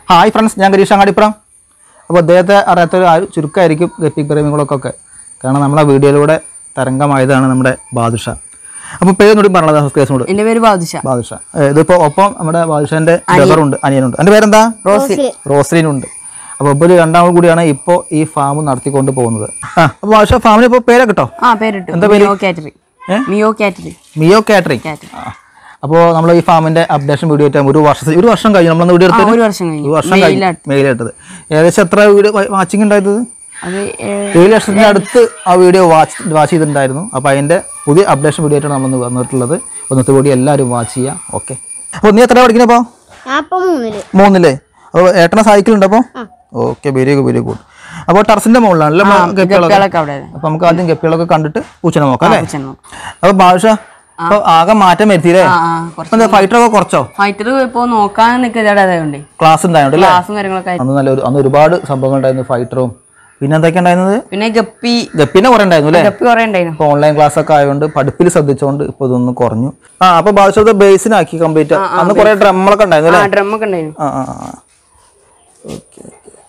Hi friends ഞാൻ ഗരീഷ് അങ്ങാടിപ്പുറം അപ്പോൾ അദ്ദേഹത്തെ അറിയാത്തൊരു ആരും ചുരുക്കമായിരിക്കും ഗപ്പി പ്രേമികളൊക്കെ കാരണം നമ്മളെ വീഡിയോയിലൂടെ തരംഗമായതാണ് നമ്മുടെ ബാദുഷ അപ്പോൾ പേരൊന്നുകൂടി പറഞ്ഞത് സബ്സ്ക്രൈബിനോട് എന്റെ പേര് ബാദുഷ ബാദുഷ ഇതിപ്പോൾ ഒപ്പം നമ്മുടെ ബാദുഷാൻ്റെ ബ്രദറുണ്ട് അനിയനുണ്ട് എൻ്റെ പേരെന്താ റോസിൽ റോസ്ലിനുണ്ട് അപ്പോൾ ഇപ്പോൾ രണ്ടാമത് കൂടിയാണ് ഇപ്പോൾ ഈ ഫാം നടത്തിക്കൊണ്ട് പോകുന്നത് ആ അപ്പോൾ ബാദുഷ ഫാമിന് ഇപ്പോൾ പേരൊക്കെ കിട്ടോ ആ പേരിട്ടു മിയോ കാറ്ററി മിയോ കാറ്ററി മിയോ കാറ്ററിംഗ് കാറ്ററി അപ്പോൾ നമ്മൾ ഈ ഫാമിൻ്റെ അപ്ഡേഷൻ വീഡിയോ ആയിട്ട് ഒരു വർഷം ഒരു വർഷം കഴിഞ്ഞു നമ്മളന്ന് വീഡിയോ ആ എടുത്തത് ഒരു വർഷം ഒരു കഴിഞ്ഞു വർഷം കഴിഞ്ഞു മെയിലിട്ടത് ഏകദേശം എത്ര വീഡിയോ വാച്ചിങ് ഉണ്ടായത് അത് ഏ, ഏഴ് ലക്ഷത്തിന്റെ അടുത്ത് ആ വീഡിയോ വാച്ച് വാച്ച് ചെയ്തിട്ടുണ്ടായിരുന്നു അപ്പോൾ അതിന്റെ പുതിയ അപ്ഡേഷൻ വീഡിയോ ആയിട്ടാണ് നമ്മൾ വന്നിട്ടുള്ളത് ഒന്നത്തെ കൂടി എല്ലാവരും വാച്ച് ചെയ്യാം ഓക്കെ അപ്പോൾ നീ എത്ര പഠിക്കുന്നപ്പോൾ ഞാൻ ഇപ്പൊ മൂന്നില് മൂന്നില്ലേ അപ്പോൾ ഏട്ടനെ സൈക്കിൾ ഉണ്ട് അപ്പോൾ okay very good very good അപ്പോൾ ടെറസിന്റെ മുകളിലാണല്ലേ ഗപ്പികളൊക്കെ ഗപ്പികളൊക്കെ അവിടെ അപ്പോൾ നമുക്ക് ആദ്യം ഗപ്പികളൊക്കെ കണ്ടിട്ട് പൂച്ചനെ നോക്കാം അല്ലേ ചെന്നു അപ്പോൾ ഭാഷ അപ്പോൾ ആകെ മാറ്റം വരുത്തിയില്ലേ ആ ആ കുറച്ച് അപ്പോൾ എന്താ ഫൈറ്ററൊക്കെ കുറച്ചോ ഫൈറ്റർ ഇപ്പൊ നോക്കാൻ നിൽക്കുന്നത് അതുകൊണ്ട് ക്ലാസ് ഉണ്ടായോണ്ട് അല്ലേ ക്ലാസ്സും കാര്യങ്ങളൊക്കെ ആയി. അന്ന് നല്ല ഒരു അന്ന് ഒരുപാട് സംഭവങ്ങൾ ഉണ്ടായിരുന്നു ഫൈറ്ററും പിന്നെ എന്തൊക്കെ ഉണ്ടായിരുന്നത് പിന്നെ ഗപ്പി ഗപ്പിനെ കുറേ ഉണ്ടായിരുന്നു അല്ലേ ഗപ്പി കുറെ ഉണ്ടായിരുന്നു ഇപ്പോൾ ഓൺലൈൻ ക്ലാസ് ഒക്കെ ആയതുകൊണ്ട് പഠിപ്പിൽ ശ്രദ്ധിച്ചുകൊണ്ട് ഇപ്പോൾ ഇതൊന്ന് കുറഞ്ഞു ആ അപ്പോൾ ബാധിച്ചത് ബേസിനാക്കി കംപ്ലീറ്റ് അന്ന് കുറേ ഡ്രമ്മളൊക്കെ ഉണ്ടായിരുന്നു ആ അല്ലേ ഡ്രം ഒക്കെ ഉണ്ടായിരുന്നു ആ ആ ആ ഓക്കെ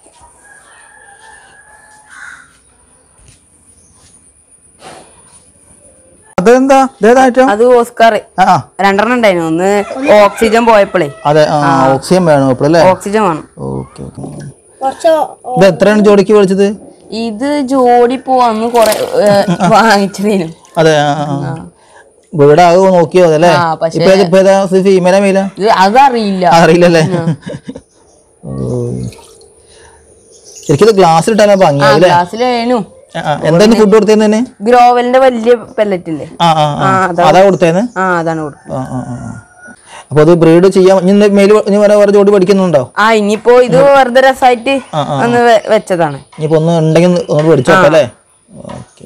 അതെന്താ ഇതേതായിട്ടോ അത് ഓസ്കാർ ആ ആ, രണ്ടെണ്ണം ഉണ്ടായിരുന്നു ഒന്ന് ഓക്സിജൻ പോയപ്പോഴേ അതെ ആ ഓക്സിജൻ വേണം ഇപ്പോൾ അല്ലേ ഓക്സിജൻ വേണം ഓക്കെ ഓക്കെ കുറച്ച് ഇത് എത്രയാണ് ജോഡിക്ക് വിളിച്ചത് ഇത് ജോഡി പോവാന്ന് കൊറേ വാങ്ങിച്ചതേനു അതെ ആ ആ, ആ. വീട് ആകെ നോക്കിയോ അതല്ലേ ആ, പക്ഷേ- ഇപ്പൊ ഏത്- ഇപ്പൊ ഏതാ ഫീമെയിലാ മെയിലാ ഇത് അതറിയില്ല അറിയില്ലല്ലേ ഓ. എനിക്കിത് ഗ്ലാസ്സിൽ ഇട്ടാലോ ഭംഗി ആ ഗ്ലാസ്സിലേനു എന്തായാലും ഫുഡ് കൊടുത്തേന്ന് തന്നെ ഗ്രോവലിന്റെ വലിയ പെല്ലറ്റ് ഇല്ലേ ആ ആ ആ. അതാ കൊടുത്തേന്ന് ആ അതാണ് കൊടുക്കുന്നത് ആ ആ ആ അപ്പൊ അത് ബ്രീഡ് ചെയ്യാൻ ഇനി മെയിൽ ഇനി വേറെ വേറെ ജോഡി പഠിക്കുന്നുണ്ടോ ആ ഇനിയിപ്പോ ഇത് വെറുതെ രസമായിട്ട് ആ, ഒന്ന് വെ- വെച്ചതാണ് ഇനിയിപ്പോ ഒന്ന് ഉണ്ടെങ്കിൽ ഒന്ന് പഠിച്ചോട്ടെ അല്ലേ ഓക്കെ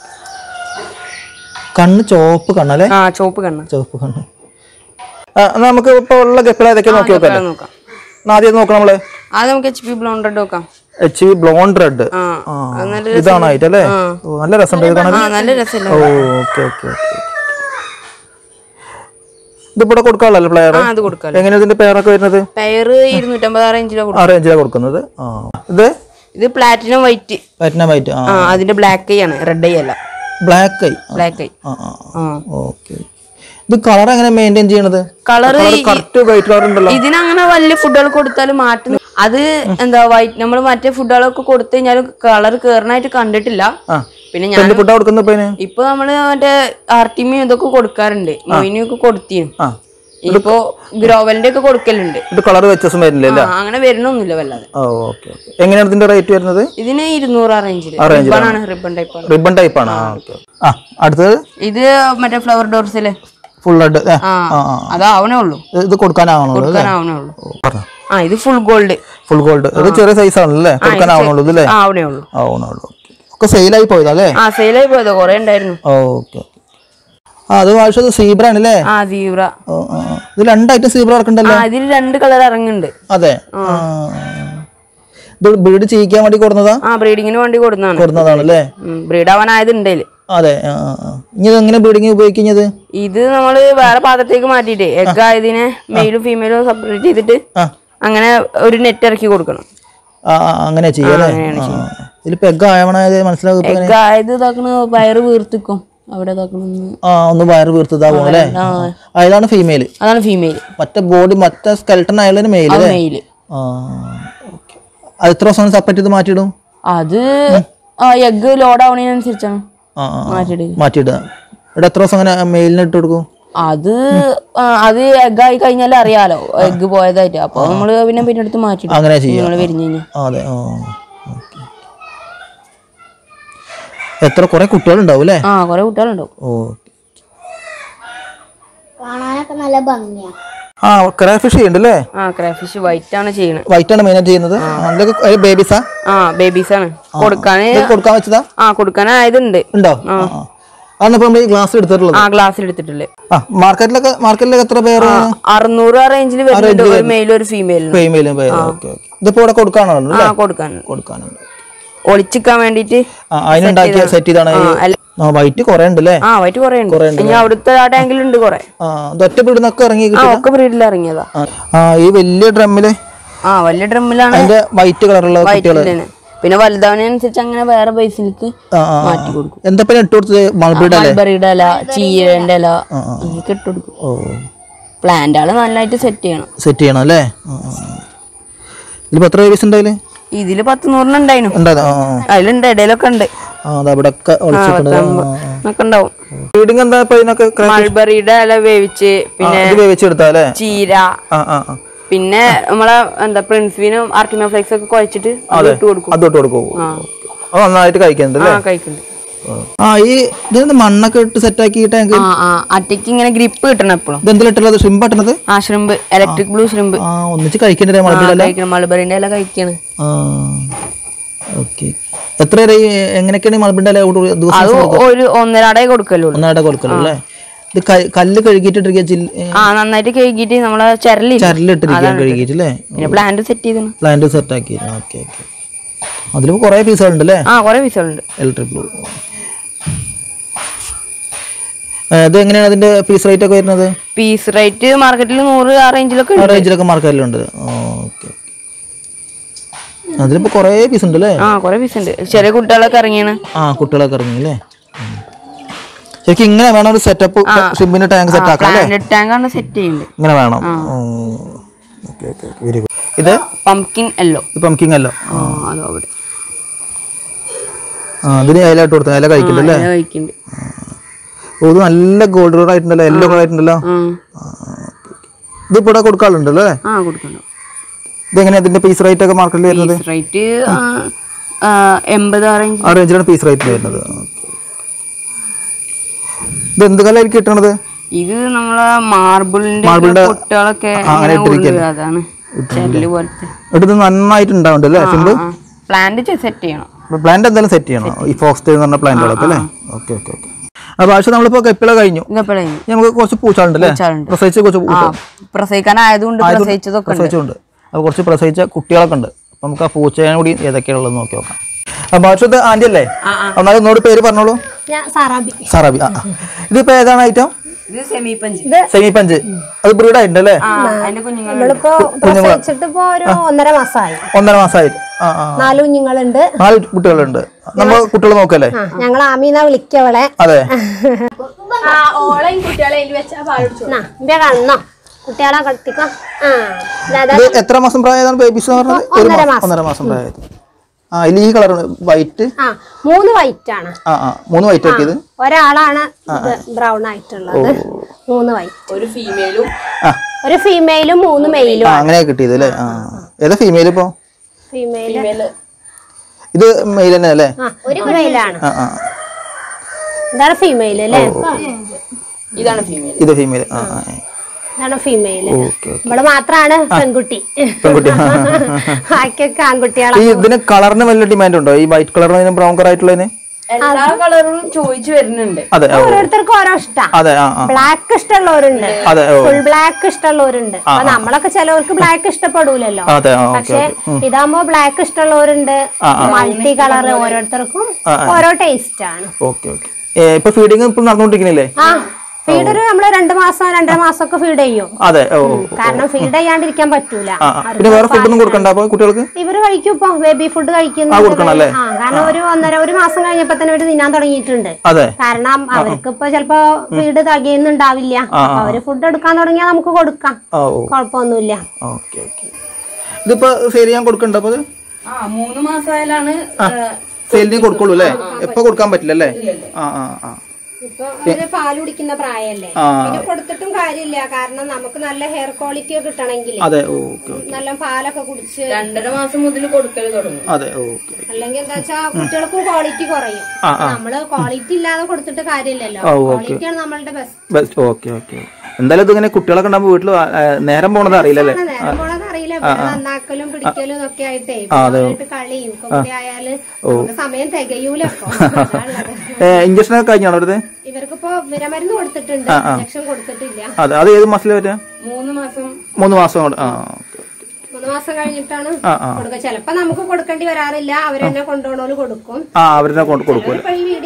കണ്ണ് ചോപ്പ് കണ്ണല്ലേ ആ ചോപ്പ് കണ്ണ ചുവപ്പ് കണ്ണ് ആ എന്നാ നമുക്ക് ഇപ്പൊ ഉള്ള ഗപ്പിള ഏതൊക്കെ നോക്കി നോക്കാം നോക്കാം എന്നാ ആദ്യം നോക്കാം നമ്മള് ആദ്യം നമുക്ക് എച്ച് പി ബ്ലോണ്ട് നോക്കാം എച്ച് വി ബ്ലോണ്ട് റെഡ് ആ ആ അത് നല്ല ഇതാണ് ആയിട്ട് അല്ലേ ഓ നല്ല രസമുണ്ട് ഇത് കാണാൻ ആ നല്ല രസമില്ല ഓ ഓക്കെ ഓക്കെ ഓക്കെ ഇതിവിടെ കൊടുക്കാനുള്ളല്ലോ പ്ലെയർ ആ അത് കൊടുക്കാം എങ്ങനെ ഇതിന്റെ പേരൊക്കെ വരുന്നത് പയറ് ഇരുന്നൂറ്റമ്പത് ആ റേഞ്ചിലോ കൊടുക്കും ആ റേഞ്ചിലാണ് കൊടുക്കുന്നത് ആ ഇത് ഇത് പ്ലാറ്റിനം വൈറ്റ് പ്ലാറ്റിനം വൈറ്റ് ആ ആ അതിന്റെ ബ്ലാക്ക് ഐ ആണ് റെഡ് ഐ അല്ല ബ്ലാക്ക് ഐ ബ്ലാക്ക് ഐ ആ ആ ആ ഓക്കെ ഇത് കളർ എങ്ങനെ മെയിൻറ്റെയിൻ ചെയ്യണത് കളർ കറക്റ്റ് വൈറ്റ് കളർ ഉണ്ടല്ലോ ഇതിനങ്ങനെ വലിയ ഫുഡുകൾ കൊടുത്താലും മാറ്റുന്നു അത് എന്താ വൈറ്റ് നമ്മൾ മറ്റേ ഫുഡുകളൊക്കെ കൊടുത്തു കഴിഞ്ഞാൽ കളർ കേറണായിട്ട് കണ്ടിട്ടില്ല ആ പിന്നെ ഞാൻ എന്ത് ഫുഡാ കൊടുക്കുന്നത് ഇപ്പൊ ഇതിന് ഇപ്പൊ നമ്മള് മറ്റേ ആർട്ടിമിയും ഇതൊക്കെ കൊടുക്കാറുണ്ട് മൊയിനും ഒക്കെ കൊടുത്തിരുന്നു ആ ഇപ്പൊ ഗ്രോവലിന്റെ ഒക്കെ കൊടുക്കലുണ്ട് ഇത് കളർ വ്യത്യാസം വരില്ല ആ, അങ്ങനെ വരണമൊന്നുമില്ല വല്ലാതെ ഓ ഓക്കെ ഓക്കെ എങ്ങനെയാണ് ഇതിന്റെ റേറ്റ് വരുന്നത് ഇതിന് ഇരുന്നൂറ് ആ റേഞ്ചിൽ ആ range റിബൺ ആണ് റിബൺ ടൈപ്പ് ആണ് റിബൺ ടൈപ്പ് ആണ് ആ ഓക്കെ ആ അടുത്തത് ഇത് മറ്റേ ഫ്ലവർ ഡോർസില് ഫുൾ റെഡ് ആ അതാവണേ ഉള്ളൂ ഇത് കൊടുക്കാനാവണോ അല്ലേ കൊടുക്കാനാവണേ ഉള്ളൂ പറഞ്ഞോ ആ ഇത് ഫുൾ ഗോൾഡ് ഫുൾ ഗോൾഡ് ഇത് ചെറിയ സൈസ് ആണല്ലേ കൊടുക്കാനാവണുള്ളൂ അല്ലേ ആ ആവണേ ഉള്ളൂ ആവണുള്ളൂ ഒക്കെ സെയിലായി പോയതാ അല്ലേ ആ സെയിലായി പോയതോ കൊറേ ഉണ്ടായിരുന്നു ഓക്കെ ആ അത് ആവശ്യം സീബ്ര ആണല്ലേ ആ സീബ്ര ഓ, ആ, ആ. ഇത് രണ്ടായിട്ട് സീബ്ര ഇറക്കണ്ടല്ലോ ആ ഇതിൽ രണ്ട് കളർ ഇറങ്ങുന്നുണ്ട് അതെ ആ. ഇത് ബ്രീഡ് ചെയ്യിക്കാൻ വേണ്ടി കൊടുന്നതാ ആ ബ്രീഡിങ്ങിന് വേണ്ടി കൊടുക്കുന്നതാണ് കൊടുന്നതാണല്ലേ ബ്രീഡ് ആവാനായത് ഉണ്ടേല് അതെ ആ, ആ, ആ. ഇനി ഇത് എങ്ങനെ ബ്രീഡിങ് ഉപയോഗിക്കുന്നത് ഇത് നമ്മള് വേറെ പാത്രത്തേക്ക് മാറ്റിയിട്ടേ എഗ് ആയതിനെ മെയിലും ഫീമെയിലും സെപ്പറേറ്റ് ചെയ്തിട്ട് ആ അങ്ങനെ ഒരു നെറ്റ് ഇറക്കി കൊടുക്കണം ആ ആ, അങ്ങനെ ചെയ്യാം അല്ലേ ഇതിലിപ്പോ എഗ് ആവണത് മനസ്സിലാവും ഇപ്പൊ എഗ് ആയത് ഇതാക്കണ വയറ് വീർത്തിക്കും അവിടെ ഇതാക്കണ ആ ഒന്ന് വയറ് വീർത്തതാവും അല്ലേ ആ, ഇതാണ് ഫീമെയിൽ അതാണ് ഫീമെയിൽ മറ്റേ ബോഡി മറ്റേ സ്കെൽട്ടൺ ആയാലും മെയിൽ അല്ലേ മെയില് ആ ഓക്കെ അത് എത്ര ദിവസം സെപ്പറേറ്റ് ചെയ്ത് മാറ്റിയിടും അത് എഗ് ലോഡ് ആവണതിനനുസരിച്ചാണ് ആ ആ, ആ. മാറ്റിയിടുക മാറ്റിയിടുക ഇവിടെ എത്ര ദിവസം അങ്ങനെ മെയിലിന് ഇട്ട് കൊടുക്കും അത് ആ, അത് എഗ് ആയി കഴിഞ്ഞാൽ അറിയാലോ എഗ് പോയതായിട്ട് അപ്പൊ നമ്മള് പിന്നെ പിന്നെ എടുത്ത് മാറ്റിയിടും അങ്ങനെ ചെയ്യാം നിങ്ങള് വിരിഞ്ഞു കഴിഞ്ഞാൽ ആ, അതെ ആ ഓക്കെ എത്ര കുറെ കുട്ടികളുണ്ടാവും അല്ലേ ആ കൊറേ കുട്ടികളുണ്ടാവും ഓ കാണാനൊക്കെ നല്ല ഭംഗിയാ ആ ക്രേ ഫിഷ് ചെയ്യുന്നുണ്ട് അല്ലേ ആ ക്രാഫിഷ് വൈറ്റ് ആണ് ചെയ്യണത് വൈറ്റ് ആണ് മെയിനായിട്ട് ചെയ്യുന്നത് അതിലൊക്കെ ബേബീസാ ആ ബേബീസ് ആണ് കൊടുക്കാന് കൊടുക്കാൻ വെച്ചതാ ആ കൊടുക്കാനായതുണ്ട് ഉണ്ടോ ആ ആ. അതാണ് ഇപ്പൊ നമ്മൾ ഈ ഗ്ലാസ് എടുത്തിട്ടുള്ളത് ആ ഗ്ലാസ്സിൽ എടുത്തിട്ടില്ലേ ആ മാർക്കറ്റിലൊക്കെ മാർക്കറ്റിലൊക്കെ എത്ര പേര് അറുന്നൂറ് ആ റേഞ്ചിൽ വരുന്നുണ്ട് ഒരു മെയിലും ഒരു ഫീമെയിലും ഫീമെയിലും പേര് ഓക്കെ ഓക്കെ ഇതിപ്പോ ഇവിടെ കൊടുക്കാണോ ആ അല്ലേ കൊടുക്കാൻ കൊടുക്കാനുണ്ട് ഒളിച്ചിക്കാൻ വേണ്ടിട്ട് ആ അതിനുണ്ടാക്കിയ സെറ്റ് ചെയ്താണ് ഈ അല്ല- ആ വൈറ്റ് കുറെ ഉണ്ട് അല്ലേ ആ വൈറ്റ് കൊറേ ഉണ്ട് ഇനി അവിടുത്തെ ആ ടാങ്കിലുണ്ട് കൊറേ ആ ഇത് ഒറ്റ വീടുന്നൊക്കെ ഇറങ്ങി ആ കിട്ടും ഒക്കെ ബ്രീഡിൽ ഇറങ്ങിയതാ ആ ഈ വലിയ ഡ്രമ്മില് ആ വലിയ ഡ്രമ്മിലാണ് അതിന്റെ വൈറ്റ് കളറുള്ള കുട്ടികൾ വൈറ്റിലാണ് പിന്നെ വലുതാവുന്നതിനനുസരിച്ച് അങ്ങനെ വേറെ ബേസിലേക്ക് ആ ആ മാറ്റി കൊടുക്കും എന്താ പിന്നെ ഇട്ട് കൊടുത്തത് മൾബിയുടെ അല്ലേ മൾബറിയുടെ ഇല ചീരന്റെ ഇല ഇതൊക്കെ ഇട്ട് കൊടുക്കും ഓ പ്ലാന്റുകൾ നന്നായിട്ട് സെറ്റ് ചെയ്യണം സെറ്റ് ചെയ്യണം അല്ലേ ആ, ആ. ഇതിലിപ്പോ എത്ര ബേബീസ് ഉണ്ടായില്ലേ ഇതില് പത്ത് നൂറിനുണ്ടായിരുന്നു ഉണ്ടായിരുന്നു ആ ആ. അതിലുണ്ട് ഇടയിലൊക്കെ ഉണ്ട് ആ അത് അവിടെ ഒക്കെ ഒളിച്ചിട്ടുണ്ട് ഒക്കെ ഉണ്ടാവും ഫീഡിങ് എന്താ ഇപ്പൊ ഇതിനൊക്കെ ക്ര- മൾബറിയുടെ ഇല വേവിച്ച് ആ, പിന്നെ ഇത് വേവിച്ചെടുത്താ അല്ലേ ചീര ആ ആ ആ പിന്നെ നമ്മളെ എന്താ പ്രിൻസ്വിനും ആർട്ടിമ ഫ്ലെക്സ് ഒക്കെ കുഴച്ചിട്ട് അത് ഇട്ട് കൊടുക്കും അത് തൊട്ട് കൊടുക്കൂ അത് നന്നായിട്ട് കഴിക്കുന്നുണ്ട് ആ അല്ലേ കഴിക്കുന്നുണ്ട് ആ ഈ ഇതിന് മണ്ണൊക്കെ ഇട്ട് സെറ്റ് ആക്കിയിട്ട് ഞങ്ങൾക്ക് ആ ആ അറ്റയ്ക്ക് ഇങ്ങനെ ഗ്രിപ്പ് കിട്ടണം എപ്പോഴും ഇതെന്തിലിട്ടുള്ളത് ഷ്രിമ്പ് ഇട്ടുന്നത് ആ ശ്രിമ്പ് ഇലക്ട്രിക് ബ്ലൂ ശ്രിമ്പ് ആ ഒന്നിച്ച് കഴിക്കണ്ടേ മൾബിയുടെ കഴിക്കണം മൾബറിന്റെ ഇല കഴിക്കാണ് ആ ഓക്കെ എത്ര വരെ ഈ എങ്ങനെയൊക്കെയാണ് ഈ മൾബിന്റെ ഇല ഒരു ദിവസം അത് ഒരു ഒന്നരാടേ കൊടുക്കല്ലോ ഒന്നാടെ കൊടുക്കല്ലോ അല്ലേ ഇത് ക- കല്ല് കഴുകിയിട്ടിരിക്കുക ചില്ല ആ നന്നായിട്ട് കഴുകിയിട്ട് നമ്മളെ ചരലില്ല ചരലിട്ടിരിക്കുക കഴുകിയിട്ട് അല്ലേ പിന്നെ പ്ലാന്റ് സെറ്റ് ചെയ്തു പ്ലാന്റ് സെറ്റ് ആക്കി ഓക്കെ ഓക്കെ അതിലിപ്പോൾ കുറേ പീസുകളുണ്ട് അല്ലേ ആ കുറെ പീസുകളുണ്ട് ഇലക്ട്രിക് ബ്ലൂ ഇത് എങ്ങനെയാണ് അതിന്റെ പീസ് റേറ്റ് ഒക്കെ വരുന്നത് പീസ് റേറ്റ് മാർക്കറ്റിൽ നൂറ് ആ റേഞ്ചിലൊക്കെ ആ ഉണ്ട് റേഞ്ചിലൊക്കെ മാർക്കറ്റിലുണ്ട് ഓക്കെ അതിലിപ്പോൾ കുറേ പീസ് ഉണ്ട് അല്ലേ ആ കുറെ പീസ് ഉണ്ട് ചെറിയ കുട്ടികളൊക്കെ ഇറങ്ങിയാണ് ആ കുട്ടികളൊക്കെ ഇറങ്ങി അല്ലേ ഉം. ശരിക്കും ഇങ്ങനെ വേണം ഒരു സെറ്റപ്പ് ഷിമ്പിന്റെ ടാങ്ക് സെറ്റ് ആക്കാം അല്ലേ പ്ലാന്റ് ടാങ്ക് ആണ് സെറ്റ് ചെയ്യുന്നത് ഇങ്ങനെ വേണം ഓക്കെ ഓക്കെ വെരി ഗുഡ് ഇത് പംകിൻ എല്ലോ ഇത് പംകിങ് അല്ലോ ആ അതോ അവിടെ ആ അതിന് ഇലയിട്ട് കൊടുത്തു ഇല കഴിക്കണ്ടല്ലേ ഇല കഴിക്കുന്നുണ്ട് ഓ ഇത് നല്ല ഗോൾഡ് കളർ ആയിട്ടുണ്ടല്ലോ യെല്ലോ കളർ ആയിട്ടുണ്ടല്ലോ ആ ഇത് ഇപ്പോൾ ഇവിടെ കൊടുക്കാറുണ്ടല്ലോ അല്ലേ ആ കൊടുക്കണം ഇതെങ്ങനെയാ ഇതിന്റെ പീസ് റേറ്റ് ഒക്കെ മാർക്കറ്റിൽ വരുന്നത് പീസ് റേറ്റ് എൺപത് ആ റേഞ്ച് ആ റേഞ്ചിലാണ് പീസ് റേറ്റ് വരുന്നത് ഇത് എന്ത് കലായിരിക്കും കിട്ടണത് ഇത് നമ്മളെ മാർബിളിന്റെ പൊട്ടുകളൊക്കെ ഇങ്ങനെ ഉള്ളിൽ അതാണ് ചെല്ല് പോലത്തെ എടുത്ത് നന്നായിട്ട് ഉണ്ടാവുന്നുണ്ട് അല്ലേ സിമ്പിൾ പ്ലാന്റ് സെറ്റ് ചെയ്യണം പ്ലാന്റ് എന്തായാലും സെറ്റ് ചെയ്യണം ഈ ഫോക്സ് എന്ന് പറഞ്ഞ പ്ലാന്റുകളൊക്കെ അല്ലേ ഓക്കെ ഓക്കെ ഓക്കെ അപ്പോൾ ആവശ്യം നമ്മളിപ്പോൾ കപ്പിള കഴിഞ്ഞു ഇതെപ്പോഴേ ഇനി നമുക്ക് കുറച്ച് പൂച്ചാളുണ്ട് അല്ലേ പൂച്ചാളുണ്ട്. പ്രസവിച്ച് കുറച്ച് ആ പ്രസവിക്കാനായതുകൊണ്ട് പ്രസവിച്ചതൊക്കെ ഉണ്ട് പ്രസവിച്ചുണ്ട് അപ്പോൾ കുറച്ച് പ്രസവിച്ച കുട്ടികളൊക്കെ ഉണ്ട് അപ്പോൾ നമുക്ക് ആ പൂച്ചയെ കൂടി ഏതൊക്കെയാണുള്ളത് നോക്കി നോക്കാം അപ്പോൾ ആവശ്യത്തെ ആൻറ്റി അല്ലേ എന്നാൽ ഒന്നുകൂടി പേര് പറഞ്ഞോളൂ ഞാൻ സാറാബി സാറാബി ആ ആ. ഇതിപ്പോൾ ഏതാണ് ഐറ്റം ഇത് സെമി പഞ്ച് സെമി പഞ്ച് അത് ബ്രീഡ് ആയിട്ടുണ്ട് അല്ലേ ആ അതിന്റെ കുഞ്ഞുങ്ങൾ നമ്മളിപ്പോ പ്രസവിച്ചിട്ട് ഇപ്പൊ ഒരു ഒന്നര മാസമായി ഒന്നര മാസമായി ആ ആ നാല് കുഞ്ഞുങ്ങളുണ്ട് നാല് കുട്ടികളുണ്ട് നമ്മൾ കുട്ടികളെ നോക്കല്ലേ ആ ഞങ്ങൾ ആമീന വിളിക്കവളെ അതെ എന്നാ, ഇമ്പേ കാണുന്നോ കുട്ടികളെ കളിപ്പിക്കോ ആ ദാദാ ഇത് എത്ര മാസം പ്രായമാണ് ബേബീസ് എന്ന് പറഞ്ഞത് ഒരു ഒന്നര മാസം ഒന്നര മാസം പ്രായത് ആ ഇതിൽ ഈ കളർ വൈറ്റ് ആ മൂന്ന് വൈറ്റ് ആണ് ആ ആ മൂന്ന് വൈറ്റ് ആക്കിയത് ഒരാളാണ് ബ്രൗൺ ആയിട്ടുള്ളത് മൂന്ന് വൈറ്റ് ഒരു ഫീമെയിലും ആ ഒരു ഫീമെയിലും മൂന്ന് മെയിലും ആ അങ്ങനെ കിട്ടിയത് അല്ലേ ആ ഏതാ ഫീമെയിൽ ഇപ്പോ ഫീമെയിൽ ഇത് മെയിൽ തന്നെ അല്ലേ ആ ഒരു മെയിലാണ് ആ ആ ഇതാണ് ഫീമെയിൽ അല്ലേ ഇതാണ് ഫീമെയിൽ ഇത് ഫീമെയിൽ ആ ആ ആ. ഇതാണ് ഫീമെയിൽ ഓക്കെ ഇവിടെ മാത്രാണ് പെൺകുട്ടി പെൺകുട്ടി ബാക്കിയൊക്കെ ആൺകുട്ടികളാണ് ഈ ഇതിന് കളറിന് വല്ല ഡിമാൻഡ് ഉണ്ടോ ഈ വൈറ്റ് കളറിന് ബ്രൗൺ കളർ ആയിട്ടുള്ളതിന് എല്ലാ കളറും ചോദിച്ചു വരുന്നുണ്ട് അതെ ഓ ഓരോരുത്തർക്കും ഓരോ ഇഷ്ടാ അതെ ആ ആ ബ്ലാക്ക് ഇഷ്ടമുള്ളവരുണ്ട് അതെ ഓ ഫുൾ ബ്ലാക്ക് ഇഷ്ടമുള്ളവരുണ്ട് അപ്പൊ നമ്മളൊക്കെ ചിലവർക്ക് ബ്ലാക്ക് ഇഷ്ടപ്പെടൂലല്ലോ അതെ ആ ഓക്കെ പക്ഷെ ഇതാകുമ്പോ ബ്ലാക്ക് ഇഷ്ടമുള്ളവരുണ്ട് മൾട്ടി കളർ ഓരോരുത്തർക്കും ഓരോ ടേസ്റ്റ് ആണ് ഓക്കെ ഓക്കെ ഇപ്പൊ ഫീഡിങ് ഇപ്പൊ നടന്നുകൊണ്ടിരിക്കുന്നില്ലേ ആ ഫീഡ് ഒരു നമ്മള് രണ്ടു മാസം രണ്ടര മാസം ഒക്കെ ഫീഡ് ചെയ്യും അതെ ഓ കാരണം ഫീഡ് ചെയ്യാണ്ടിരിക്കാൻ പറ്റൂല ആ ആ. പിന്നെ വേറെ ഫുഡൊന്നും കൊടുക്കണ്ട അപ്പൊ കുട്ടികൾക്ക് ഇവര് കഴിക്കും ഇപ്പൊ ബേബി ഫുഡ് കഴിക്കുന്നു കൊടുക്കണം അല്ലേ? ആ കാരണം ഒരു ഒന്നര ഒരു മാസം കഴിഞ്ഞപ്പോ തന്നെ ഇവര് തിന്നാൻ തുടങ്ങിയിട്ടുണ്ട് അതെ കാരണം അവർക്ക് ഇപ്പൊ ചിലപ്പോ ഫീഡ് തികയുന്നുണ്ടാവില്ല അപ്പൊ അവര് ഫുഡ് എടുക്കാൻ തുടങ്ങിയാൽ നമുക്ക് കൊടുക്കാം ആ ഓ കുഴപ്പമൊന്നുമില്ല ഓക്കെ ഓക്കെ ഇതിപ്പോ സെയിൽ ചെയ്യാൻ കൊടുക്കണ്ട അപ്പൊ അത് ആ മൂന്ന് മാസമായാലാണ് സെയിലിന് കൊടുക്കുള്ളൂ അല്ലേ എപ്പോ കൊടുക്കാൻ പറ്റില്ല അല്ലേ ആ ആ ആ ഇപ്പൊ അവര് പാല് കുടിക്കുന്ന പ്രായമല്ലേ ആ പിന്നെ കൊടുത്തിട്ടും കാര്യമില്ല കാരണം നമുക്ക് നല്ല ഹെയർ ക്വാളിറ്റി ഒക്കെ കിട്ടണമെങ്കിൽ അതെ ഓക്കെ ഓക്കെ നല്ല പാലൊക്കെ കുടിച്ച് രണ്ടര മാസം മുതൽ കൊടുക്കൽ തുടങ്ങും അതെ ഓക്കെ അല്ലെങ്കിൽ എന്താ വെച്ചാ കുട്ടികൾക്കും ക്വാളിറ്റി കുറയും ആ, ആ. നമ്മള് ക്വാളിറ്റി ഇല്ലാതെ കൊടുത്തിട്ട് കാര്യമില്ലല്ലോ ആ, ഓക്കെ. ക്വാളിറ്റിയാണ് നമ്മളുടെ ബെസ്റ്റ് ബെസ്റ്റ് ഓക്കെ ഓക്കെ എന്തായാലും ഇതിങ്ങനെ കുട്ടികളൊക്കെ ഉണ്ടാകുമ്പോൾ വീട്ടിൽ നേരം പോണത് അറിയില്ലല്ലേ നേരം പോണത് അറിയില്ല ഇവിടെ നന്നാക്കലും പിടിക്കലും ഒക്കെ ആയിട്ടേ ആയിട്ട് കളിയും ഒക്കെ ആയാല് നമുക്ക് സമയം തികയൂല അപ്പൊ അതാണുള്ളത്. ഇഞ്ചക്ഷൻ ഒക്കെ കഴിഞ്ഞാണോ അടുത്ത് ഇവർക്കിപ്പോ വിരമരുന്ന് കൊടുത്തിട്ടുണ്ട് ഇഞ്ചക്ഷൻ കൊടുത്തിട്ടില്ല അതെ അത് ഏത് മാസത്തിൽ പറ്റുക മൂന്ന് മാസം മൂന്ന് മാസം കൊണ്ട് ആ ഓക്കെ മൂന്ന് മാസം കഴിഞ്ഞിട്ടാണ് ആ ആ കൊടുക്കുക ചിലപ്പോ നമുക്ക് കൊടുക്കേണ്ടി വരാറില്ല അവരെന്നെ കൊണ്ടുപോകണോല് കൊടുക്കും ആ അവരെ കൊണ്ട് കൊടുക്കൂല ഇപ്പൊ ഈ വീഡിയോ കണ്ട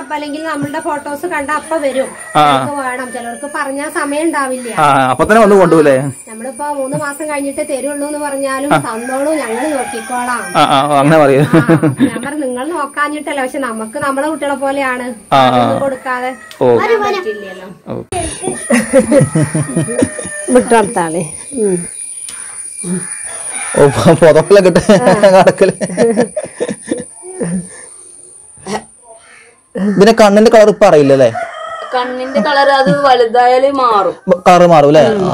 അപ്പൊ അല്ലെങ്കിൽ നമ്മളുടെ ഫോട്ടോസ് കണ്ട അപ്പൊ വരും ചിലർക്ക് വേണം ചിലർക്ക് പറഞ്ഞാൽ സമയം ഉണ്ടാവില്ല ആ അപ്പൊ തന്നെ വന്ന് കൊണ്ടുപോലേ നമ്മളിപ്പോ മൂന്ന് മാസം കഴിഞ്ഞിട്ട് തരുള്ളൂ എന്ന് പറഞ്ഞാലും തന്നോളൂ ഞങ്ങൾ നോക്കിക്കോളാം ആ ആ അങ്ങനെ പറയൂ ആ, ഞാൻ പറഞ്ഞു നിങ്ങൾ നോക്കാഞ്ഞിട്ടല്ല പക്ഷെ നമുക്ക് നമ്മളെ കുട്ടികളെ പോലെയാണ് അതൊന്നും കൊടുക്കാതെ പറ്റില്ലല്ലോ വിട്ടോർത്താണ് ഓ പുതപ്പിലൊക്കെ ഇട്ട് നടക്കല് ഇതിന്റെ കണ്ണിന്റെ കളർ ഇപ്പൊ അറിയില്ലല്ലേ കണ്ണിന്റെ കളർ അത് വലുതായാല് മാറും കളർ മാറും അല്ലേ ആ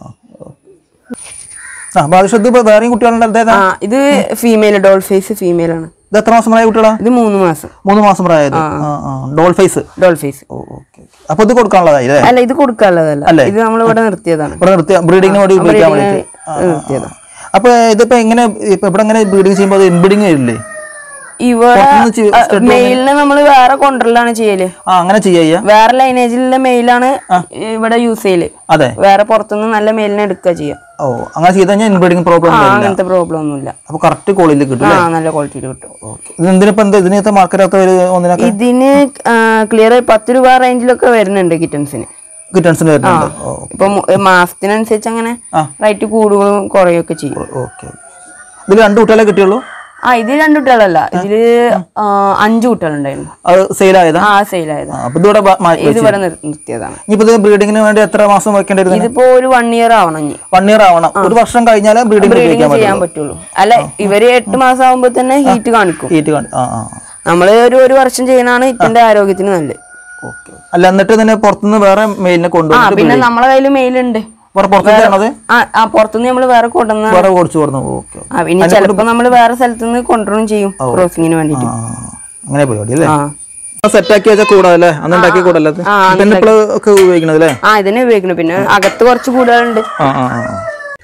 ആ ബാദുഷത്ത് ഇപ്പൊ വേറെയും കുട്ടികളുണ്ട് അതേതാ ആ ഇത് ഫീമെയിൽ ഡോൾ ഫേസ് ഫീമെയിൽ ആണ് ഇത് എത്ര മാസം പ്രായ കുട്ടികളാ ഇത് മൂന്ന് മാസം മൂന്ന് മാസം പ്രായത് ഡോൾ ഫേസ് ഡോൾ ഫേസ് അപ്പൊ ഇത് കൊടുക്കാനുള്ളതായി അല്ലേ അല്ല ഇത് കൊടുക്കാനുള്ളതല്ല അല്ലേ? ഇത് നമ്മൾ ഇവിടെ നിർത്തിയതാണ് ഇവിടെ നിർത്തിയ ബ്രീഡിങ്ങിന് വേണ്ടി ഉപയോഗിക്കാൻ വേണ്ടിട്ട് നിർത്തിയതാ അപ്പൊ ഇതിപ്പോ എങ്ങനെ ഇപ്പൊ ഇവിടെ എങ്ങനെ ബ്രീഡിങ് ചെയ്യുമ്പോൾ അത് ഇൻബ്രീഡിങ് വരില്ലേ ഇവിടെ പുറത്തുനിന്ന് ചെ- stud മെയിലിനെ നമ്മൾ വേറെ കൊണ്ടുവരലാണ് ചെയ്യല് ആ അങ്ങനെ ചെയ്യാ വേറെ ലൈനേജിലുള്ള മെയിലാണ് ഇവിടെ യൂസ് ചെയ്യല് അതെ വേറെ പുറത്തുനിന്ന് നല്ല മെയിലിനെ എടുക്കുക ചെയ്യാം ഓ അങ്ങനെ ചെയ്ത് കഴിഞ്ഞാൽ ഇൻബ്രീഡിങ് പ്രോബ്ലം ആ അങ്ങനത്തെ പ്രോബ്ലം ഒന്നുമില്ല അപ്പൊ കറക്റ്റ് ക്വാളിറ്റി കിട്ടും ആ നല്ല ക്വാളിറ്റിയിൽ കിട്ടും ഇത് എന്തിനിപ്പോ എന്താ ഇതിനകത്ത് മാർക്കറ്റ് ഒരു ഒന്നിനൊക്കെ ഇതിന് ക്ലിയർ പത്ത് രൂപ റേഞ്ചിലൊക്കെ വരുന്നുണ്ട് കിറ്റൻസിന് കിറ്റൺസിന് വരുന്നുണ്ട് ഓ ഇപ്പൊ മു- മാസത്തിനനുസരിച്ച് അങ്ങനെ ആ. റേറ്റ് കൂടുകയും കുറയുകയൊക്കെ ചെയ്യും ഓക്കെ ഇതിൽ രണ്ട് കുട്ടികളെ കിട്ടിയുള്ളൂ ആ ഇത് രണ്ട് കുട്ടികളല്ല ഇതില് ആ, അഞ്ച് കുട്ടികളുണ്ടായിരുന്നു അത് സെയിൽ ആയതാ ആ സെയിലായതാ ആ, അപ്പൊ ഇതിവിടെ ബ- മാ- ഇത് ഇവിടെ നിർ- നിർത്തിയതാണ് ഇനിയിപ്പോ ഇത് ബ്രീഡിങ്ങിന് വേണ്ടി എത്ര മാസം വെക്കേണ്ടിരുന്നു ഇതിപ്പോ ഒരു വൺ ഇയർ ആവണം ഇനി വൺ ഇയർ ആവണം ഒരു വർഷം കഴിഞ്ഞാൽ ബ്രീഡിംഗ് ബ്രീഡിങ് ഉപയോഗിക്കാൻ ചെയ്യാൻ പറ്റുള്ളൂ അല്ല ഇവര് എട്ട് മാസം ആകുമ്പോ തന്നെ ഹീറ്റ് കാണിക്കും ഹീറ്റ് കാണി ആ ആ നമ്മള് ഒരു ഒരു വർഷം ചെയ്യുന്നതാണ് ഇതിന്റെ ആരോഗ്യത്തിന് നല്ലത് ഓക്കെ അല്ല എന്നിട്ട് തന്നെ പുറത്തുനിന്ന് വേറെ മെയിലിനെ ആ കൊണ്ടുവന്നിട്ട് പിന്നെ നമ്മളെ കയ്യിൽ മെയിൽ ഉണ്ട് വേറെ പുറത്തുനിന്ന് തരണത് ആ ആ പുറത്തുനിന്ന് നമ്മള് വേറെ കൊണ്ടുവന്ന വേറെ കൊടുത്തു പറഞ്ഞു ഓക്കെ ആ പിന്നെ ചിലപ്പോ നമ്മള് വേറെ സ്ഥലത്ത് നിന്ന് കൊണ്ടുവരും ചെയ്യും ക്രോസിങ്ങിന് വേണ്ടിട്ട് ആ അങ്ങനെ പരിപാടി അല്ലേ ആ സെറ്റ് ആക്കി വെച്ചാൽ കൂടാതെ അന്ന് ഉണ്ടാക്കി കൂടല്ലേ ഇത്? ആ, പിന്നെ ഇപ്പോൾ ഒക്കെ ഉപയോഗിക്കണത് അല്ലേ ആ ഇതിനെ ഉപയോഗിക്കണം പിന്നെ അകത്ത് കുറച്ച് കൂടുതലുണ്ട് ആ ആ ആ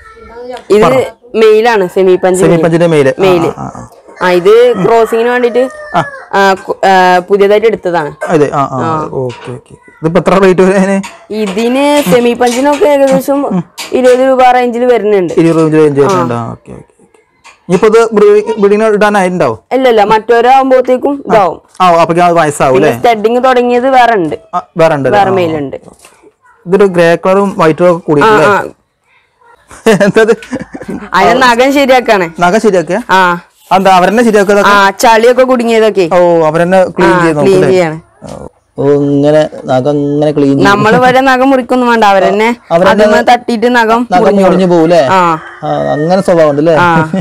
ഇത് മെയിലാണ് സെമി പഞ്ച് സെമി പഞ്ചിന്റെ മെയില് മെയില് ആ ആ ആ ഇത് ക്രോസിങ്ങിന് വേണ്ടിട്ട് ആ. ആ, കു- ആ, പുതിയതായിട്ട് എടുത്തതാണ് അതെ ആ ആ ഓക്കെ ഓക്കെ ഇതിപ്പോ എത്ര റേറ്റ് വരുന്നതിന് ഇതിന് സെമി പഞ്ചിനൊക്കെ ഏകദേശം ഇരുപത് രൂപ റേഞ്ചിൽ വരുന്നുണ്ട് ഇരുപത് രൂപ റേഞ്ച് വരുന്നുണ്ട് ആ ഓക്കെ ഓക്കെ ഇനിയിപ്പോ ഇത് ബ്രീഡിങ് ഇടാനായിട്ടുണ്ടാവും ഇല്ലല്ല മറ്റൊരാകുമ്പോഴത്തേക്കും ഇതാവും ആ അപ്പൊക്ക് അത് വയസ്സാവും അല്ലേ സ്റ്റഡിങ് തുടങ്ങിയത് വേറെ ഉണ്ട് ആ, വേറെ ഉണ്ട് വേറെ മെയിലുണ്ട് ഇതൊരു ഗ്രേ കളറും വൈറ്റും ഒക്കെ കൂടി ആ ആ എന്തത് അതിന് നഖം ശരിയാക്കാണ് നഖ ശരിയാക്കിയ ആ എന്താ അവരെന്നെ ശരിയാക്കുക ആ ചളിയൊക്കെ കുടുങ്ങിയതൊക്കെ ഓ അവരെന്നെ ക്ലീൻ ചെയ്ത് ക്ലീൻ നോക്കും ചെയ്യാണ് ഓ ഇങ്ങനെ നഖം ഇങ്ങനെ ക്ലീൻ ചെയ്യും നമ്മൾ വരെ നഖം മുറിക്കൊന്നും വേണ്ട അവരെന്നെ അതിന്മേൽ തട്ടിയിട്ട് നഖം നഖം മുറിഞ്ഞു പോകൂലേ ആ ആ അങ്ങനെ സ്വഭാവം ഉണ്ട് അല്ലേ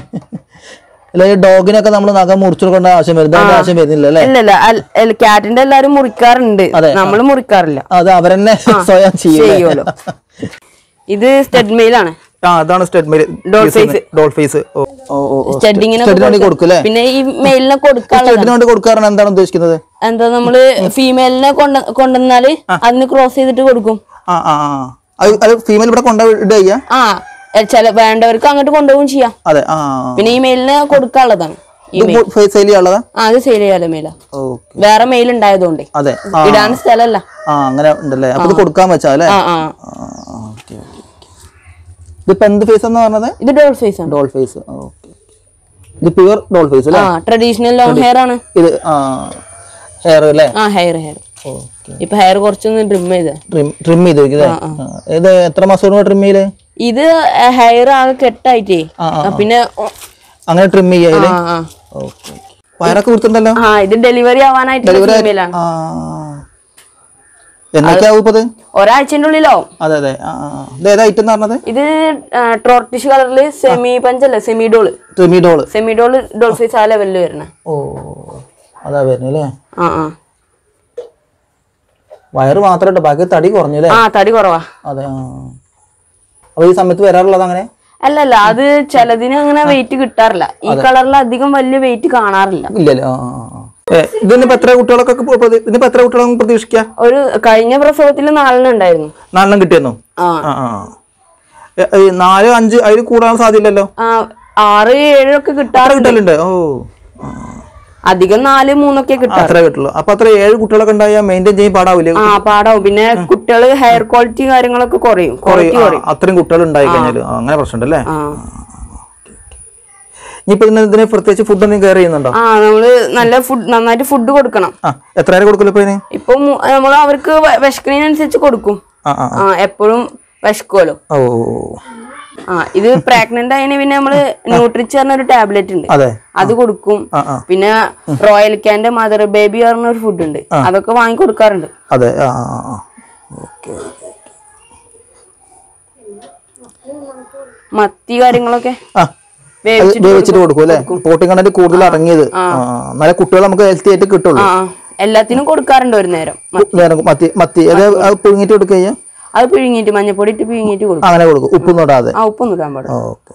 അല്ല ഈ ഡോഗിനൊക്കെ നമ്മൾ നഖം മുറിച്ചു കൊടുക്കേണ്ട ആവശ്യം വരുന്നത് ആവശ്യം വരുന്നില്ല അല്ലേ ഇല്ലല്ല ക്യാറ്റിന്റെ എല്ലാരും മുറിക്കാറുണ്ട് നമ്മൾ മുറിക്കാറില്ല അത് അവരെന്നെ സ്വയം ചെയ്യും ചെയ്യുമല്ലോ ഇത് സ്റ്റഡ് മെയിലാണ് ആ അതാണ് stud male Doll face. Doll face ഓ ഓ ഓ സ്റ്റഡിങ്ങിനൊക്കെ സ്റ്റെഡിന് വേണ്ടി കൊടുക്കും അല്ലേ പിന്നെ ഈ മെയിലിനെ കൊടുക്കാനുള്ള സ്റ്റെഡിന് വേണ്ടി കൊടുക്കാറാണ് എന്താണ് ഉദ്ദേശിക്കുന്നത് എന്താ നമ്മള് ഫീമെയിലിനെ കൊണ്ട കൊണ്ടുവന്നാല് അതിന് ക്രോസ് ചെയ്തിട്ട് കൊടുക്കും ആ ആ ആ അത് അത് ഫീമെയിൽ ഇവിടെ കൊണ്ടുപോയിടുക ചെയ്യാ ആ എ, ചില വേണ്ടവർക്ക് അങ്ങോട്ട് കൊണ്ടുപോകും ചെയ്യാം അതെ ആ ആ. പിന്നെ ഈ മെയിലിനെ കൊടുക്കാനുള്ളതാണ് ഈ മെയിൽ ഇത് സെയിൽ ചെയ്യാനുള്ളതാ ആ അത് സെയിൽ ചെയ്യാലോ മെയില ഓക്കെ വേറെ മെയിൽ ഉണ്ടായതുകൊണ്ട് അതെ ആ ഇടാൻ സ്ഥലമല്ല ആ അങ്ങനെ ഉണ്ടല്ലേ അപ്പൊ ഇത് കൊടുക്കാൻ വെച്ചാ അല്ലേ ആ ആ ഓക്കെ ഓക്കെ ഇതിപ്പോ എന്ത് ഫേസ് എന്ന് പറഞ്ഞത് ഇത് ഡോൾ ഫേസ് ആണ് ഡോൾ ഫേസ് ഓക്കെ ഇത് പ്യുവർ ഡോൾ ഫേസ് അല്ലേ ആ ട്രഡീഷണൽ ലോങ് ഹെയർ ആണ് ഇത് ആ ഹെയർ അല്ലേ ആ ഹെയർ ഹെയർ ഓക്കെ ഇപ്പൊ ഹെയർ കുറച്ചൊന്ന് ട്രിം ചെയ്ത് ട്രിം ട്രിം ചെയ്തിരിക്കുന്നത് ഇത് എത്ര മാസം ട്രിം ചെയ്യല് ഇത് ഹെയർ ആകെ കെട്ടായിട്ടേ ആ, ആ, ആ, പിന്നെ ഓ, അങ്ങനെ ട്രിം ചെയ്യല് ആ ആ ഓക്കെ വയറൊക്കെ കൊടുത്തിട്ടുണ്ടല്ലോ ആ ഇത് ഡെലിവറി ആവാനായിട്ട് ഫീമെയിലാണ് ആ എന്നൊക്കെയാവും ഇപ്പൊ ഇത് ഒരാഴ്ചന്റെ ഉള്ളിലാവും അതെ അതെ ആ ആ, ആ. ഇത് ഏതാ ഐറ്റം എന്ന് പറഞ്ഞത് ഇത് ട്രോട്ടിഷ് കളറില് സെമി പഞ്ചല്ലേ സെമി ഡോള് ട്രിമി doll semi doll doll face ആ ലെവലിൽ വരണ ഓ അതാ വരുന്നത് അല്ലേ ആ ആ വയറ് മാത്രമായിട്ട് ബാക്കി തടി കുറഞ്ഞു അല്ലേ ആ തടി കുറവാ അതെ ആ അപ്പൊ ഈ സമയത്ത് വരാറുള്ളത് അങ്ങനെ അല്ലല്ല അത് ചിലതിന് അങ്ങനെ വെയിറ്റ് കിട്ടാറില്ല ഈ കളറിൽ അധികം വലിയ വെയിറ്റ് കാണാറില്ല ഇല്ലല്ലേ ആ ആ, ആ. ഏ, ഇതിനിപ്പോ എത്ര കുട്ടികളൊക്കെ ഇപ്പൊ പ്രതി- ഇതിനിപ്പോ എത്ര കുട്ടികളെ നമുക്ക് പ്രതീക്ഷിക്കാം ഒരു കഴിഞ്ഞ പ്രസവത്തിൽ നാലെണ്ണം ഉണ്ടായിരുന്നു നാലെണ്ണം കിട്ടിയെന്നോ ആ ആ ആ ഏ, ഈ നാല് അഞ്ച് അതിൽ കൂടാൻ സാധ്യതയില്ലല്ലോ ആ ആറ് ഏഴൊക്കെ അത്ര കിട്ടാറുണ്ട് കിട്ടലുണ്ട് ഓ ആ, അധികം നാല് മൂന്നൊക്കെ കിട്ടാറ് അത്രേ കിട്ടുള്ളൂ അപ്പൊ അത്ര ഏഴ് കുട്ടികളൊക്കെ ഉണ്ടായാൽ മെയിൻറ്റെയിൻ ചെയ്യാൻ പാടാവില്ലേ ആ പാടാവും പിന്നെ കുട്ടികള് ഹെയർ ക്വാളിറ്റി കാര്യങ്ങളൊക്കെ കുറയും ക്വാളിറ്റി ആ, കുറയും അത്രയും കുട്ടികൾ ഉണ്ടായി കഴിഞ്ഞാൽ അങ്ങനെ പ്രശ്നമുണ്ടല്ലേ ആ ഇനിയിപ്പോ ഇതിന് ഇതിന് പ്രത്യേകിച്ച് ഫുഡ് എന്തെങ്കിലും കെയർ ചെയ്യുന്നുണ്ടോ ആ നമ്മള് നല്ല ഫുഡ് നന്നായിട്ട് ഫുഡ് കൊടുക്കണം ആ എത്ര നേരം കൊടുക്കില്ല ഇപ്പൊ ഇതിന് ഇപ്പൊ നമ്മൾ അവർക്ക് വ- വിശക്കണതിനനുസരിച്ച് കൊടുക്കും ആ ആ ആ എപ്പോഴും വിശക്കുമല്ലോ ഓ ആ ഇത് പ്രഗ്നന്റ് ആയതിന് പിന്നെ നമ്മള് ന്യൂട്രിച്ച് പറഞ്ഞ ഒരു ടാബ്ലറ്റ് ഉണ്ട് അതെ അത് കൊടുക്കും ആ ആ പിന്നെ റോയൽ കാന്റെ മദർ ബേബി പറഞ്ഞ ഒരു ഫുഡ് ഉണ്ട് അതൊക്കെ വാങ്ങി കൊടുക്കാറുണ്ട് അതെ ആ ആ ആ ഓക്കെ മത്തി കാര്യങ്ങളൊക്കെ ആ അത് വേവിച്ചിട്ട് വേവിച്ചിട്ട് കൊടുക്കും അല്ലേ പ്രോട്ടീൻ കണ്ടന്റ് കൂടുതൽ അടങ്ങിയത് ആ നല്ല കുട്ടികൾ നമുക്ക് ഹെൽത്തി ആയിട്ട് കിട്ടുള്ളൂ ആ എല്ലാത്തിനും കൊടുക്കാറുണ്ട് ഒരു നേരം മ- നേരം മത്തി മത്തി അത് അത് പുഴുങ്ങിയിട്ട് കൊടുക്കുക ചെയ്യാം അത് പിഴുങ്ങിയിട്ട് മഞ്ഞപ്പൊടി ഇട്ട് പിഴുങ്ങിയിട്ട് കൊടുക്കും അങ്ങനെ കൊടുക്കും ഉപ്പൊന്നും ഇടാതെ ആ ഉപ്പൊന്നും ഇടാൻ പാടില്ല ഓക്കെ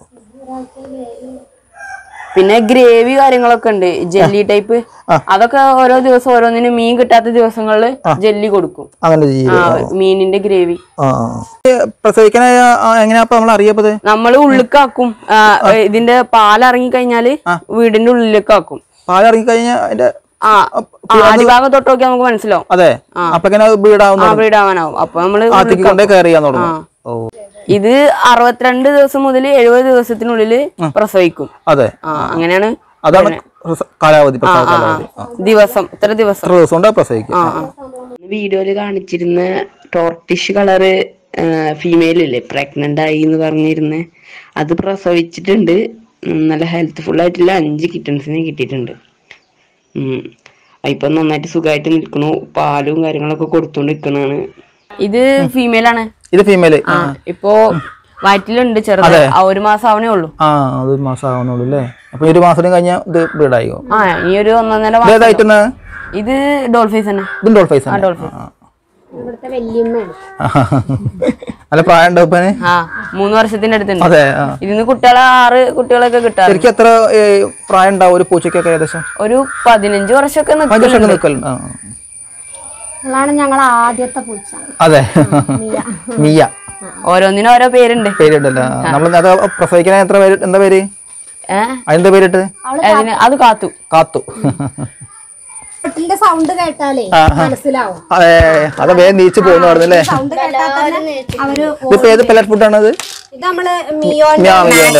പിന്നെ ഗ്രേവി കാര്യങ്ങളൊക്കെ ഉണ്ട് ജെല്ലി ടൈപ്പ് അതൊക്കെ ഓരോ ദിവസം ഓരോന്നിനും മീൻ കിട്ടാത്ത ദിവസങ്ങളിൽ ജെല്ലി കൊടുക്കും അങ്ങനെ ചെയ്യും ആ മീനിന്റെ ഗ്രേവി ആ ആ. ഏ, പ്രസവിക്കാനായ ആ, എങ്ങനെയാ അപ്പൊ നമ്മൾ അറിയപ്പത് നമ്മൾ ഉള്ളിലേക്കാക്കും ആ, ഇതിന്റെ പാലിറങ്ങി കഴിഞ്ഞാല് വീടിന്റെ ഉള്ളിലേക്കാക്കും പാലിറങ്ങി കഴിഞ്ഞാൽ അതിന്റെ ആ ആദ്യഭാഗം തൊട്ട് നോക്കിയാൽ നമുക്ക് മനസ്സിലാവും അതെ അപ്പൊ എങ്ങനെ ബ്രീഡാവുന്നു ആ വീടാവാനാവും അപ്പൊ നമ്മള് ആത്തിക്ക് കൊണ്ടേ കയറി ചെയ്യാൻ തുടങ്ങും ഓ ഇത് അറുപത്തിരണ്ട് ദിവസം മുതൽ എഴുപത് ദിവസത്തിനുള്ളിൽ പ്രസവിക്കും അതെ ആ അങ്ങനെയാണ് അതാണ് പ്രസ- കാലാവധി പ്രസവ കാലാവധി ആ. ദിവസം ഇത്ര ദിവസം എത്ര ദിവസം കൊണ്ട് പ്രസവിക്കും വീഡിയോയില് കാണിച്ചിരുന്ന ടോർട്ടിഷ് കളറ് ഫീമെയിൽ ഇല്ലേ പ്രഗ്നന്റ് ആയി എന്ന് പറഞ്ഞിരുന്ന അത് പ്രസവിച്ചിട്ടുണ്ട് ഉം, നല്ല ഹെൽത്ത്ഫുൾ ആയിട്ടുള്ള അഞ്ച് കിറ്റൺസിനെ കിട്ടിയിട്ടുണ്ട് ഉം. ഇപ്പൊ നന്നായിട്ട് സുഖമായിട്ട് നിൽക്കണു പാലും കാര്യങ്ങളൊക്കെ കൊടുത്തോണ്ട് നിൽക്കണാണ് ഇത് ഫീമെയിൽ ആണ് ഇത് ഫീമെയില് ഇപ്പോ വയറ്റിലുണ്ട് ചെറുത് ആ ഒരു മാസം ആവണേ ഉള്ളൂ ആ അത് ഒരു മാസം ആവുന്നുള്ളൂ അല്ലേ അപ്പൊ ഈ ഒരു മാസം കഴിഞ്ഞാൽ ഇത് ബ്രീഡായിക്കോ ആ ഈ ഒരു ഒന്നൊന്നര ഇത് മാസം ഏതായിട്ടാണ് ഇത് ഡോൾഫീസ് തന്നെ ഇതും ഡോൾ ഫൈസ് ഡോൾഫീസ് ഇവിടുത്തെ വല്യമ്മയാണ് നല്ല പ്രായം ഉണ്ടാവും ഇപ്പൊ അതിന്? ആ മൂന്ന് വർഷത്തിന്റെ അടുത്തുണ്ട് അതെ ആ ഇതിന്ന് കുട്ടികളെ ആറ് കുട്ടികളൊക്കെ കിട്ടാറ് ശരിക്കും എത്ര ഏ, പ്രായം ഉണ്ടാവും ഒരു പൂച്ചയ്ക്കൊക്കെ ഏകദേശം ഒരു പതിനഞ്ച് വർഷമൊക്കെ നിൽക്കും അഞ്ച് വർഷം നിൽക്കലുണ്ട് ആ ആ. അതാണ് ഞങ്ങളെ ആദ്യത്തെ പൂച്ച അതെ മിയ ഓരോന്നിനും ഓരോ പേരുണ്ട് പേരിട്ടല്ലോ നമ്മൾ അത് പ്രസവിക്കാൻ എത്ര പേര് എന്താ പേര് ഏഹ് അതിന്റെ പേരിട്ട് അതിന് അത് കാത്തു കാത്തു വീട്ടിന്റെ സൗണ്ട് കേട്ടാലേ മനസ്സിലാവും അതെ അത് വേഗം നീച്ചു പോകുന്നു പറഞ്ഞല്ലേ സൗണ്ട് കേട്ടാൽ തന്നെ അവര് ഇതിപ്പോ ഏത് പെലറ്റ് ഫുഡാണ് ഇത് ഇത് നമ്മള് മിയോന്റെ മിയാമിയോന്റെ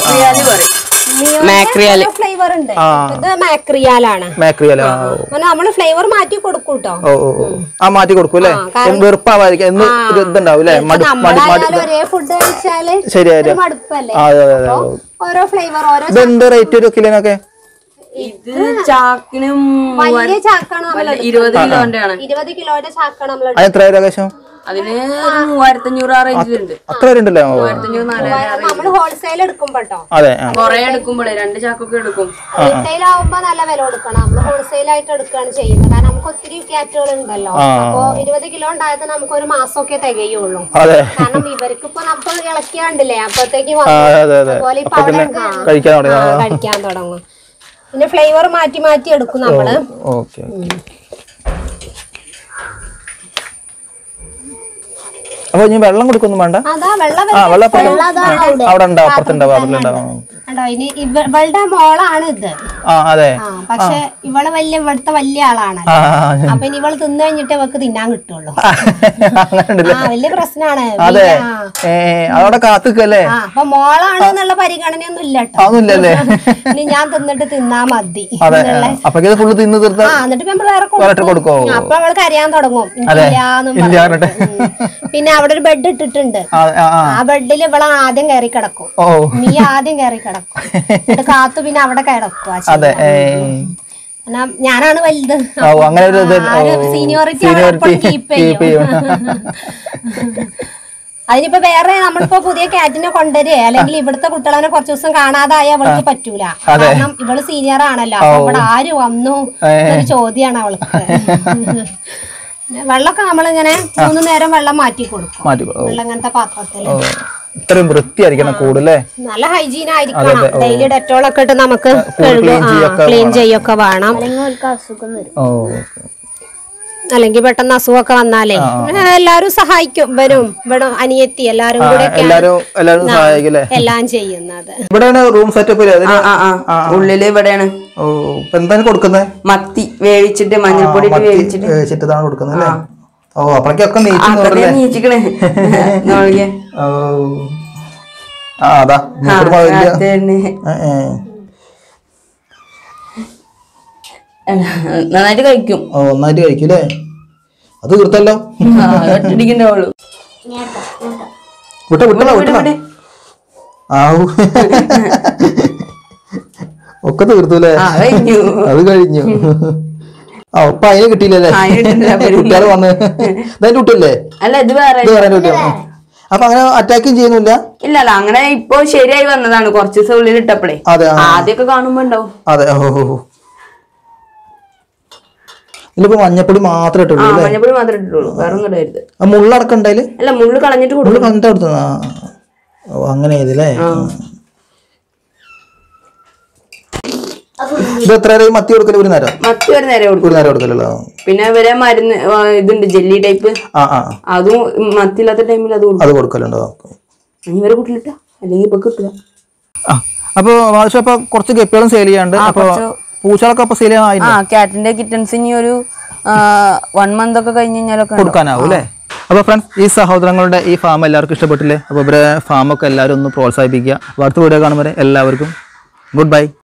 മാക്രിയാല് ഫ്ലേവർ ഉണ്ട് ഇത് മാക്രിയാലാണ് മാക്രിയല അങ്ങനെ നമ്മള് ഫ്ലേവർ മാറ്റി കൊടുക്കും കേട്ടോ ഓ ഓ ഓ. ആ മാറ്റി കൊടുക്കും അല്ലേ വെറുപ്പാവാതിരിക്കും എന്ന് ഒരു ഇതുണ്ടാവും അല്ലേ മടു മടി മടി നമ്മളായാലും ഒരേ ഫുഡ് കഴിച്ചാല് ശരി ഒരു മടുപ്പല്ലേ ആ, അതെ അതെ അതെ ഓരോ ഫ്ലേവർ ഓരോ ഇത് എന്ത് റേറ്റ് ഒരു കിലോനൊക്കെ ഇത് ചാക്കിന് വലിയ ചാക്കാണ് നമ്മൾ ഇരുപത് കിലോന്റെ ആണ് ഇരുപത് കിലോയുടെ ചാക്കാണ് നമ്മൾ അത് എത്ര ഏകദേശം അതിന് ഒരു മൂവായിരത്തി അഞ്ഞൂറ് ആ റേഞ്ചിലുണ്ട് അത്ര വരുന്നുണ്ടല്ലോ ഓ മൂവായിരത്തഞ്ഞൂറ് നാലായിരം നമ്മൾ ഹോൾസെയിൽ എടുക്കുമ്പോ കേട്ടോ അതെ ആ കൊറേ എടുക്കുമ്പോഴേ രണ്ട് ചാക്കൊക്കെ എടുക്കും റീറ്റെയിൽ ആവുമ്പോ നല്ല വില കൊടുക്കണം നമ്മൾ ഹോൾസെയിൽ ആയിട്ട് എടുക്കുകയാണ് ചെയ്യുന്നത് കാരണം നമുക്ക് ഒത്തിരി കാറ്റുകൾ ഉണ്ടല്ലോ അപ്പൊ ഇരുപത് കിലോ ഉണ്ടായത് നമുക്ക് ഒരു മാസമൊക്കെ തികയുള്ളൂ അതെ കാരണം ഇവർക്ക് ഇപ്പൊ നമുക്ക് ഇളക്കിയാണ്ടില്ലേ അപ്പത്തേക്ക് ആ, അതെ അതെ അതുപോലെ ഇപ്പൊ അവിടെ ആ, കഴിക്കാൻ തുടങ്ങി ആ, കഴിക്കാൻ തുടങ്ങും പിന്നെ ഫ്ലേവർ മാറ്റി മാറ്റി എടുക്കും നമ്മള് ഓക്കെ അപ്പൊ ഇനി വെള്ളം കൊടുക്കൊന്നും വേണ്ട അതാ വെള്ളം ആ വെള്ളം അപ്പുറത്ത് വെള്ളം അതാ അവിടെ. അവിടെ ഉണ്ടാവും അപ്പുറത്തുണ്ടാവും അതിലുണ്ടാവും കണ്ടോ ഇനി ഇവ- ഇവളുടെ മോളാണ് ഇത് ആ അതെ ആ പക്ഷെ ഇവള് വലിയ ഇവിടുത്തെ വലിയ ആളാണ് ആ അപ്പൊ ഇനി ഇവള് തിന്നു കഴിഞ്ഞിട്ട് ഇവക്ക് തിന്നാൻ കിട്ടുള്ളൂ അങ്ങനെ ഉണ്ടല്ലേ ആ വലിയ പ്രശ്നമാണ് അതെ ആ ഏ അതവിടെ കാത്തുക്കല്ലേ ആ അപ്പൊ മോളാണ് എന്നുള്ള പരിഗണനയൊന്നും ഇല്ല കേട്ടോ അതൊന്നുമില്ലല്ലേ ഇനി ഞാൻ തിന്നിട്ട് തിന്നാ മതി അതെ അപ്പൊ ഇത് ഫുള്ള് തിന്ന് തീർത്ത ആ എന്നിട്ട് നമ്മൾ വേറെ വേറെ കൊടുക്കോ ആ, അപ്പൊ അവൾ കരയാൻ തുടങ്ങും അതെ. ഇല്ലാന്നും ഇല്ല പറഞ്ഞിട്ട്. പറഞ്ഞിട്ട്. ഉം. പിന്നെ അവിടെ ഒരു ബെഡ് ഇട്ടിട്ടുണ്ട് ആ ആ, ആ ആ ബെഡിൽ ഇവളെ ആദ്യം കയറി കിടക്കും ഓ നീ ആദ്യം കയറി കിടക്കും എന്നിട്ട് കാത്തു പിന്നെ അവിടെ കിടക്കുക അതെ ഏ കാരണം ഞാനാണ് വലുത് ഓ അങ്ങനെ ഒരു ഇത് സീനിയോറിറ്റി സീനിയോറിറ്റി കീപ്പ് കീപ്പ് ചെയ്യും ചെയ്യും അതിനിപ്പോ വേറെ നമ്മളിപ്പോ പുതിയ കാറ്റിനെ കൊണ്ടുവരേ അല്ലെങ്കിൽ ഇവിടുത്തെ കുട്ടികളെ കുറച്ച് ദിവസം കാണാതായ അവൾക്ക് പറ്റൂല കാരണം ഇവള് സീനിയർ ആണല്ലോ അപ്പൊ ഇവിടെ ആര് വന്നു എന്നൊരു ചോദ്യാണ് അവൾക്ക് പിന്നെ വെള്ളമൊക്കെ നമ്മളിങ്ങനെ മൂന്ന് നേരം വെള്ളം മാറ്റി കൊടുക്കും മാറ്റി കൊടു- ഓ, വെള്ളം ഇങ്ങനത്തെ പാത്രത്തില് ഓ ഇത്രയും വൃത്തിയായിരിക്കണം കൂടല്ലേ നല്ല ഹൈജീൻ ആയിരിക്കണം ഡെയിലി ഡെറ്റോളൊക്കെ ഇട്ട് നമുക്ക് clean ചെയ്യൊക്കെ ക്ലീൻ ചെയ്യൊക്കെ വേണം ഓ ഓക്കെ അല്ലെങ്കിൽ പെട്ടെന്ന് അസുഖമൊക്കെ വന്നാലേ എല്ലാരും സഹായിക്കും വരും ഇവിടെ അനിയത്തി എല്ലാരും കൂടെ എല്ലാരും എല്ലാരും സഹായിക്കല്ലേ എല്ലാം ചെയ്യുന്നത് ഇവിടെയാണ് റൂം സെറ്റപ്പ് അതിന് ആ ആ ഉള്ളില് ഇവിടെയാണ് ഓ ഇപ്പൊ എന്താണ് കൊടുക്കുന്നത് മത്തി വേവിച്ചിട്ട് മഞ്ഞൾപ്പൊടി ഇട്ട് വേവിച്ചിട്ട് വെച്ചിട്ടാണ് കൊടുക്കുന്നത് അല്ലേ ഓ അപ്പോഴേക്കൊക്കെ നീച്ചു അതൊക്കെ നീച്ചിക്കണേ നോക്കിയേ ഓ ആ അതാ മൂപ്പര് വലിയ അതന്നെ ഏ, ഏ. നന്നായിട്ട് കഴിക്കും ഓ ഒന്നായിട്ട് കഴിക്കും അല്ലേ അത് തീർത്തല്ലോ ഒറ്റടിക്കണ്ടാവുള്ളൂ വിട്ട വിട്ടണ വിട്ടണ ആവൂ ഒക്കെ തീർത്തു അല്ലേ ആ കഴിഞ്ഞു അത് കഴിഞ്ഞു ആ ഒപ്പ അതിന് കിട്ടിയില്ലല്ലേ ആ, അതിന് കിട്ടിയില്ല. കുട്ടികൾ വന്ന് ഇതായിട്ട് കുട്ടിയല്ലേ അല്ല ഇത് വേറെ ഇത് പറയാൻ കുട്ടിയോ അപ്പൊ അങ്ങനെ അറ്റാക്കും ചെയ്യുന്നില്ല ഇല്ല അല്ല അങ്ങനെ ഇപ്പൊ ശരിയായി വന്നതാണ് കുറച്ച് ദിവസം ഉള്ളിൽ ഇട്ടപ്പോഴേ അതെ ആ, ആദ്യമൊക്കെ കാണുമ്പോ ഉണ്ടാവും അതെ ഓ ഓ, ഓ. ഇതിലിപ്പോ മഞ്ഞപ്പൊടി മാത്രമേ ആ ഇട്ടുള്ളൂ അല്ലേ മഞ്ഞപ്പൊടി മാത്രമേ ഇട്ടുള്ളൂ വേറെ ഒന്നും ഇടരുത് ആ മുള്ളടക്കം ഉണ്ടായില് അല്ല മുള്ളു കളഞ്ഞിട്ട് മുള്ളു കൊടുക്കും കണ്ടിട്ട് കൊടുത്തത് ആ ഓ അങ്ങനെ ചെയ്തല്ലേ ഇത് എത്ര നേരം മത്തി കൊടുക്കല് ഒരു നേരം മത്തി ഒരു നേരം കൊടുക്കും ഒരു നേരം കൊടുക്കലല്ലോ പിന്നെ ഇവരെ മരുന്ന് ആ, ഇതുണ്ട് ജെല്ലി ടൈപ്പ് ആ ആ അതും മത്തില്ലാത്ത ടൈമിൽ അത് കൊടുക്കും അത് കൊടുക്കലുണ്ടോ ഇനി ഇവരെ കൂട്ടിലിട്ട അല്ലെങ്കിൽ ഇപ്പൊ കിട്ടുക ആ അപ്പോൾ വാദിച്ച അപ്പോൾ കുറച്ച് ഗപ്പികളും സെയിൽ ചെയ്യാണ്ട് അപ്പോൾ പൂച്ചകളൊക്കെ അപ്പോൾ സെയിൽ ചെയ്യാൻ ആ കാറ്റിന്റെ കിറ്റൻസ് ഇനി ഒരു വൺ മന്ത് ഒക്കെ കഴിഞ്ഞ് കഴിഞ്ഞാലൊക്കെ ഉണ്ടാവും. കൊടുക്കാനാവും അല്ലേ അപ്പോൾ ഫ്രണ്ട്സ് ഈ സഹോദരങ്ങളുടെ ഈ ഫാം എല്ലാവർക്കും ഇഷ്ടപ്പെട്ടില്ലേ അപ്പോൾ ഇവരെ ഫാമൊക്കെ എല്ലാവരും ഒന്ന് പ്രോത്സാഹിപ്പിക്കുക അപ്പോൾ അടുത്ത വീഡിയോ കാണുമ്പോൾ എല്ലാവർക്കും ഗുഡ് ബൈ